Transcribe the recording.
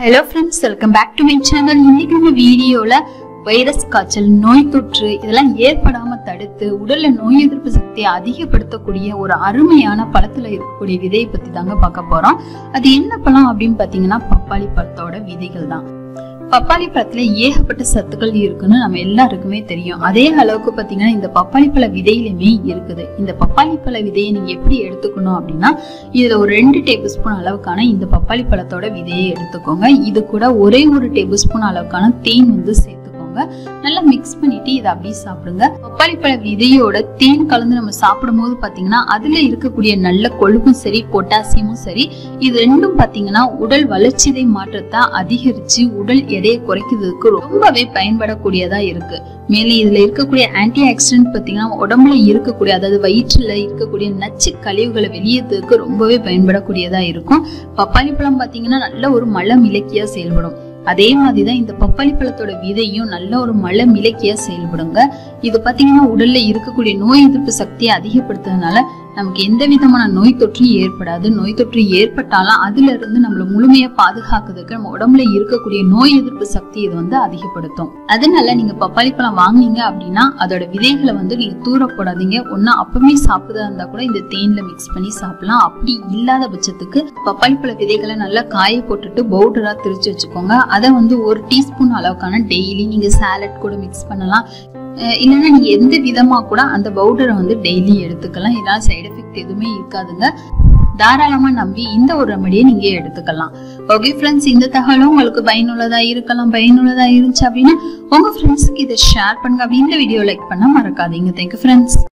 hello friends welcome back to my channel இன்னைக்கு நம்ம வீடியோல வைரஸ் காய்ச்சல் நோய் தொற்று இதெல்லாம் ஏற்படாம தடுத்து உடல்ல நோய் எதிர்ப்பு சக்தியை அதிகப்படுத்தக்கூடிய ஒரு அருமையான பழத்துல இருக்கக்கூடிய விதையை பத்தி தாங்க பார்க்க போறோம் அது என்ன பழம் அப்படின்னு பாத்தீங்கன்னா பப்பாளி பழத்தோட விதைகள் தான் பப்பாளி பழத்துல ஏகப்பட்ட சத்துக்கள் இருக்குன்னு நம்ம எல்லாருக்குமே தெரியும் அதே அளவுக்கு பாத்தீங்கன்னா இந்த பப்பாளி பழ விதையிலுமே இருக்குது இந்த பப்பாளி பழ விதையை நீங்க எப்படி எடுத்துக்கணும் அப்படின்னா இதுல ஒரு ரெண்டு டேபிள் ஸ்பூன் அளவுக்கான இந்த பப்பாளி பழத்தோட விதையை எடுத்துக்கோங்க இது கூட ஒரே ஒரு டேபிள் ஸ்பூன் அளவுக்கான தேன் வந்து சேர்த்துக்கோங்க நல்லா மிக்ஸ் பண்ணிட்டு இதை அப்படியே சாப்பிடுங்க பப்பாளி பழ விதையோட தேன் கலந்து நம்ம சாப்பிடும் போது பாத்தீங்கன்னா அதுல இருக்கக்கூடிய நல்ல கொழுப்பும் சரி பொட்டாசியமும் சரி இது ரெண்டும் பாத்தீங்கன்னா உடல் வளர்ச்சிதை மாற்றத்தை அதிகரிச்சு உடல் எடையை குறைக்கிறதுக்கு ரொம்பவே பயன்படக்கூடியதா இருக்கு மேலும் இதுல இருக்கக்கூடிய ஆன்டி ஆக்சிடென்ட் பாத்தீங்கன்னா உடம்புல இருக்கக்கூடிய அதாவது வயிற்றுல இருக்கக்கூடிய நச்சு கழிவுகளை வெளியேறதுக்கு ரொம்பவே பயன்படக்கூடியதா இருக்கும் பப்பாளி பழம் பாத்தீங்கன்னா நல்ல ஒரு மலம் இலக்கியா செயல்படும் அதே மாதிரிதான் இந்த பப்பாளி பழத்தோட விதையும் நல்ல ஒரு மழை மிளக்கியா செயல்படுங்க இது பாத்தீங்கன்னா உடல்ல இருக்கக்கூடிய நோய் எதிர்ப்பு சக்தியை அதிகப்படுத்துறதுனால நமக்கு எந்த விதமான நோய் தொற்றும் ஏற்படாது நோய் தொற்று ஏற்பட்டாலும் அதுல இருந்து நம்மள முழுமையா பாதுகாக்கிறதுக்கு நம்ம உடம்புல இருக்கக்கூடிய நோய் எதிர்ப்பு சக்தி இது வந்து அதிகப்படுத்தும் அதனால நீங்க பப்பாளி பழம் வாங்குனீங்க அப்படின்னா அதோட விதைகளை வந்து நீங்க தூர போடாதீங்க ஒன்னா அப்பவே சாப்பிடுறதா இருந்தா கூட இந்த தேன்ல மிக்ஸ் பண்ணி சாப்பிடலாம் அப்படி இல்லாத பட்சத்துக்கு பப்பாளி பழ விதைகளை நல்லா காய போட்டுட்டு பவுடரா திரிச்சு வச்சுக்கோங்க அதை வந்து ஒரு டீஸ்பூன் அளவுக்கான டெய்லி நீங்க சாலட் கூட மிக்ஸ் பண்ணலாம் அஹ் இல்லைன்னா நீங்க எந்த விதமா கூட அந்த பவுடரை வந்து டெய்லி எடுத்துக்கலாம் இதனால சைடு எஃபெக்ட் எதுவுமே இருக்காதுங்க தாராளமா நம்பி இந்த ஒரு ரெமடியை நீங்க எடுத்துக்கலாம் ஓகே ஃப்ரெண்ட்ஸ் இந்த தகவலும் உங்களுக்கு பயனுள்ளதா இருக்கலாம் பயனுள்ளதா இருந்துச்சு அப்படின்னா உங்க ஃப்ரெண்ட்ஸுக்கு இதை ஷேர் பண்ணுங்க அப்படி இந்த வீடியோ லைக் பண்ண மறக்காதீங்க தேங்க்யூ ஃப்ரெண்ட்ஸ்